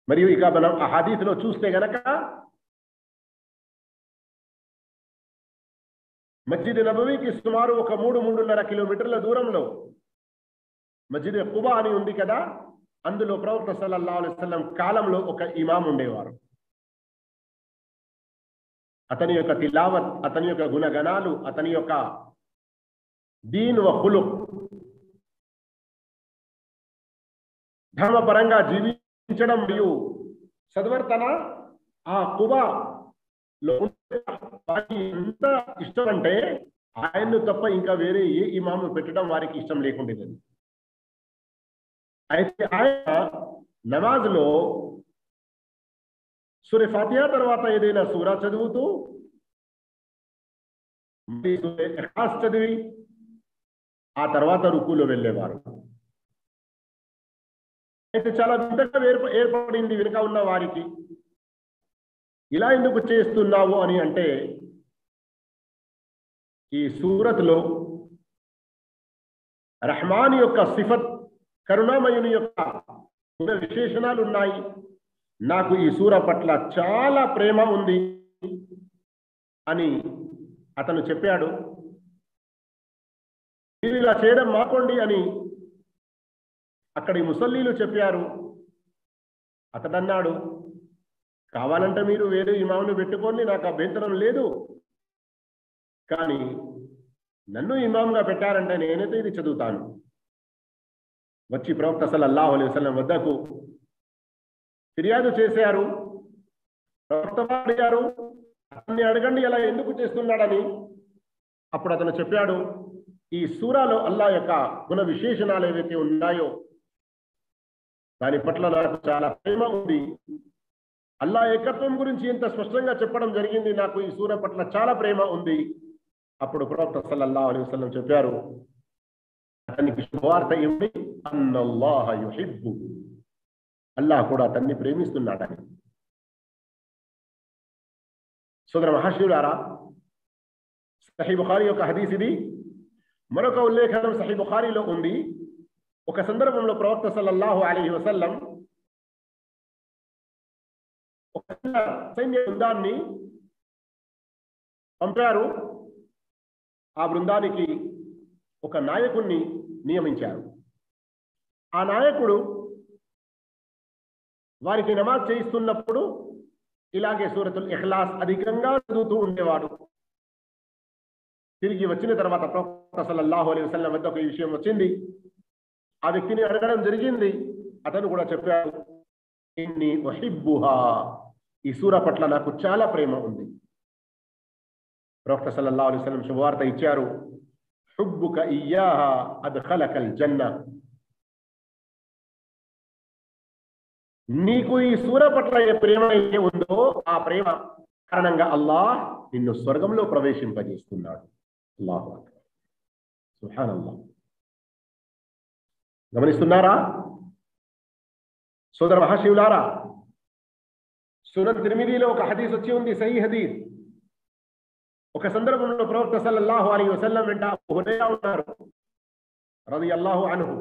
మరియు ఇక మనం ఆ హదీస్లో చూస్తే గనక మస్జిద్ నబవీకి సుమారు ఒక మూడు మూడున్నర కిలోమీటర్ల దూరంలో మస్జిద్ కుబా అని ఉంది కదా అందులో ప్రవక్త సల్లల్లాహు అలైహి వసల్లం కాలంలో ఒక ఇమాం ఉండేవారు అతని యొక్క తిలావత్ అతని యొక్క గుణగణాలు అతని యొక్క దీన్ వ హులుక్ ధర్మపరంగా జీవించడం మరియు సద్వర్తన ఆ కుబాలో వారికి ఎంత ఇష్టం అంటే ఆయన్ను తప్ప ఇంకా వేరే ఏ ఇమాము పెట్టడం వారికి ఇష్టం లేకుండేది అయితే ఆయన నమాజ్లో సూర్య ఫాతిహా తర్వాత ఏదైనా సూరా చదువుతూ మళ్ళీ సూర్య ఇఖ్లాస్ చదివి ఆ తర్వాత రుకులో వెళ్ళేవారు అయితే చాలా వింతగా ఏర్ప ఏర్పడింది వెనుక ఉన్న వారికి ఇలా ఎందుకు చేస్తున్నావు అని అంటే ఈ సూరత్లో రహమాన్ యొక్క సిఫత్ కరుణామయుని యొక్క గుణ విశేషణాలు ఉన్నాయి నాకు ఈ సూర పట్ల చాలా ప్రేమ ఉంది అని అతను చెప్పాడు మీరు ఇలా చేయడం మాకోండి అని అక్కడి ముసల్లీలు చెప్పారు అతడన్నాడు కావాలంటే మీరు వేరే ఇమామును పెట్టుకోండి నాకు అభ్యంతరం లేదు కానీ నన్ను ఇమాంగా పెట్టారంటే నేనైతే ఇది చదువుతాను వచ్చి ప్రవక్త సల్లల్లాహు అలైహి వసల్లం వద్దకు ఫిర్యాదు చేశారు ప్రవక్త అడిగారు అతన్ని అడగండి అలా ఎందుకు చేస్తున్నాడని అప్పుడు అతను చెప్పాడు ఈ సూరాలో అల్లా యొక్క గుణ విశేషణాలు ఏవైతే ఉన్నాయో దాని పట్ల నాకు చాలా ప్రేమ ఉంది అల్లా ఏకత్వం గురించి ఇంత స్పష్టంగా చెప్పడం జరిగింది నాకు ఈ సూర పట్ల చాలా ప్రేమ ఉంది అప్పుడు ప్రవక్త సల్లల్లాహు అలైహి వసల్లం చెప్పారు అతనికి శుభవార్త ఏమిటి అన్నల్లాహ యుహిబ్బు అల్లాహ్ కూడా అతన్ని ప్రేమిస్తున్నాడని సోదర మహాశివులారా సహీ బుఖారి యొక్క హదీస్ ఇది మరొక ఉల్లేఖనం సహీ బుఖారిలో ఉంది ఒక సందర్భంలో ప్రవక్త సల్లల్లాహు అలైహి వసల్లం ఒక చిన్న సైన్య బృందాన్ని పంపారు ఆ బృందానికి ఒక నాయకుణ్ణి నియమించారు ఆ నాయకుడు వారికి నమాజ్ చేయిస్తున్నప్పుడు ఇలాగే సూరతుల్ ఇఖ్లాస్ అధికంగా చదువుతూ ఉండేవాడు తిరిగి వచ్చిన తర్వాత ప్రవక్త సల్లల్లాహు అలైహి వసల్లం వద్ద ఒక విషయం వచ్చింది ఆ వ్యక్తిని అడగడం జరిగింది అతను కూడా చెప్పాడు ఇన్ని వహిబ్బుహా ఈ సూర పట్ల నాకు చాలా ప్రేమ ఉంది ప్రవక్త సల్లల్లాహు అలైహి వసల్లం శుభవార్త ఇచ్చారు హుబ్బుక ఇయ్యాహా అద్ఖలకల్ జన్న నీకు ఈ సూర పట్ల ఏ ప్రేమ అయితే ఉందో ఆ ప్రేమ కారణంగా అల్లాహ్ నిన్ను స్వర్గంలో ప్రవేశింపజేస్తున్నాడు అల్లాహు సుహాన్ అల్లాహ్ గమనిస్తున్నారా సోదర మహాశివులారా సునత్ తిరిమిదిలో ఒక హదీస్ వచ్చి ఉంది సహీ హదీస్ ఒక సందర్భంలో ప్రవక్త సల్లల్లాహు అలైహి వసల్లం వెంట హురైరా ఉన్నారు రదియల్లాహు అన్హు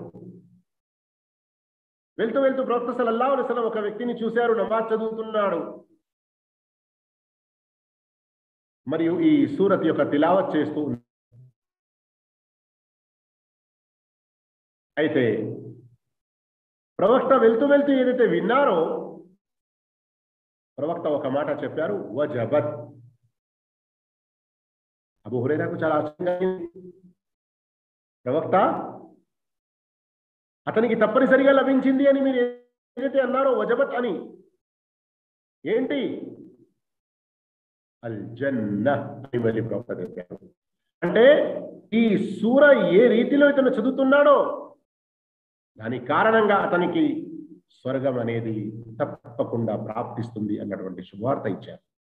వెళ్తూ వెళ్తూ ప్రవక్త సల్లల్లాహు అలైహి వసల్లం ఒక వ్యక్తిని చూశారు నమాజ్ చదువుతున్నాడు మరియు ఈ సూరత్ యొక్క తిలావత్ చేస్తూ ఉన్నాడు. అయితే ప్రవక్త వెళ్తూ వెళ్తూ ఏదైతే విన్నారో ప్రవక్త ఒక మాట చెప్పారు వజబత్ అబు హురైరాకు చాలా ఆశ్చర్యంగా అయింది. ప్రవక్త అతనికి తప్పనిసరిగా లభించింది అని మీరు ఏదైతే అన్నారో వజబత్ అని ఏంటి అల్ జన్న అని మళ్ళీ ప్రవక్త చెప్పారు అంటే ఈ సూర ఏ రీతిలో ఇతను చదువుతున్నాడో దాని కారణంగా అతనికి స్వర్గం అనేది తప్పకుండా ప్రాప్తిస్తుంది అన్నటువంటి శుభవార్త ఇచ్చారు